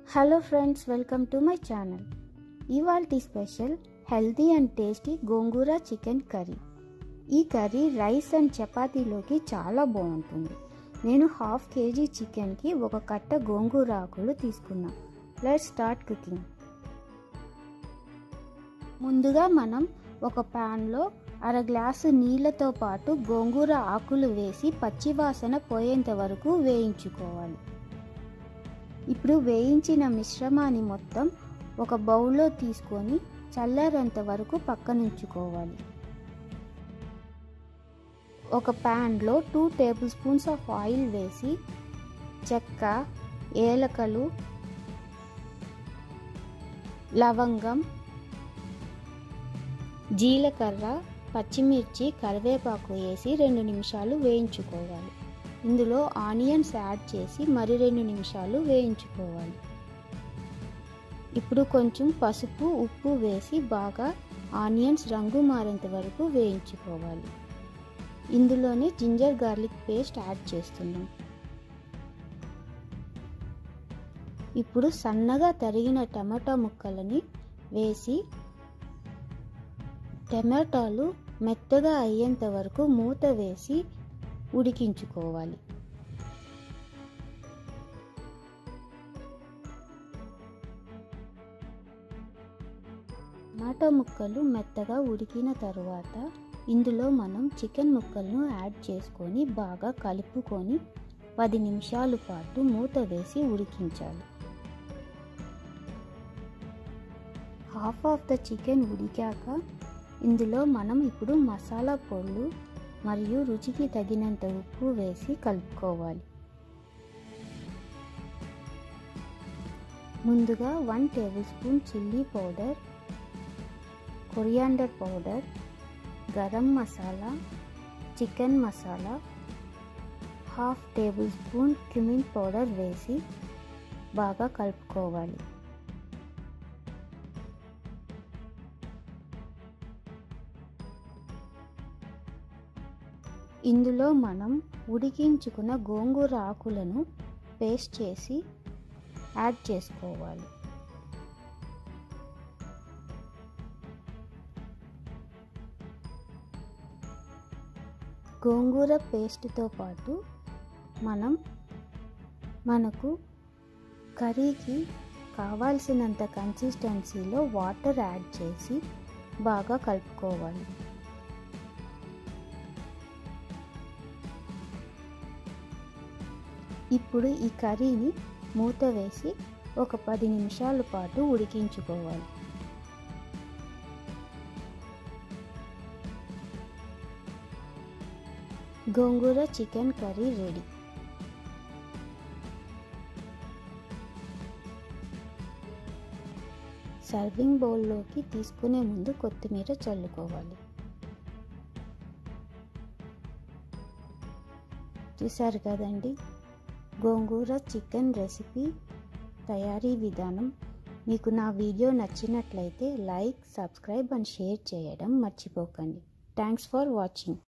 hello friends welcome to my channel ఇవాల్టి special healthy and tasty gongura chicken curry ఈ curry rice and చపాతీలోకి చాలా బాగుంటుంది నేను హాఫ్ కేజీ చికెన్కి ఒక కట్ట గోంగూర ఆకులు తీసుకున్నా లెట్ స్టార్ట్ కుకింగ్ ముందుగా మనం ఒక ప్యాన్లో అర గ్లాసు నీళ్ళతో పాటు గోంగూర ఆకులు వేసి పచ్చివాసన పోయేంత వరకు వేయించుకోవాలి ఇప్పుడు వేయించిన మిశ్రమాన్ని మొత్తం ఒక బౌల్లో తీసుకొని చల్లారేంత వరకు పక్కనుంచుకోవాలి ఒక ప్యాన్లో two tablespoons of oil వేసి చెక్క ఏలకలు లవంగం జీలకర్ర పచ్చిమిర్చి కరివేపాకు వేసి రెండు నిమిషాలు వేయించుకోవాలి ఇందులో ఆనియన్స్ యాడ్ చేసి మరి రెండు నిమిషాలు వేయించుకోవాలి ఇప్పుడు కొంచెం పసుపు ఉప్పు వేసి బాగా ఆనియన్స్ రంగు మారేంత వరకు వేయించుకోవాలి ఇందులోనే జింజర్ గార్లిక్ పేస్ట్ యాడ్ చేస్తున్నాం ఇప్పుడు సన్నగా తరిగిన టమాటా ముక్కలని వేసి టమాటాలు మెత్తగా అయ్యేంత వరకు మూత వేసి ఉడికించుకోవాలి టమాటా ముక్కలు మెత్తగా ఉడికిన తరువాత ఇందులో మనం చికెన్ ముక్కలను యాడ్ చేసుకొని బాగా కలుపుకొని పది నిమిషాల పాటు మూత వేసి ఉడికించాలి హాఫ్ ఆఫ్ ద చికెన్ ఉడికాక ఇందులో మనం ఇప్పుడు మసాలా పొళ్ళు మరియు రుచికి తగినంత ఉప్పు వేసి కలుపుకోవాలి ముందుగా one tablespoon chilli powder coriander powder garam masala chicken masala half tablespoon cumin powder వేసి బాగా కలుపుకోవాలి ఇందులో మనం ఉడికించుకున్న గోంగూర ఆకులను పేస్ట్ చేసి యాడ్ చేసుకోవాలి గోంగూర పేస్ట్తో పాటు మనం మనకు కర్రీకి కావాల్సినంత కన్సిస్టెన్సీలో వాటర్ యాడ్ చేసి బాగా కలుపుకోవాలి ఇప్పుడు ఈ కర్రీని మూత వేసి ఒక పది నిమిషాల పాటు ఉడికించుకోవాలి gongura chicken curry ready serving బౌల్లోకి తీసుకునే ముందు కొత్తిమీర చల్లుకోవాలి చూసారు కదండి గోంగూర చికెన్ రెసిపీ తయారీ విధానం మీకు నా వీడియో నచ్చినట్లయితే లైక్ సబ్స్క్రైబ్ అండ్ షేర్ చేయడం మర్చిపోకండి థ్యాంక్స్ ఫర్ వాచింగ్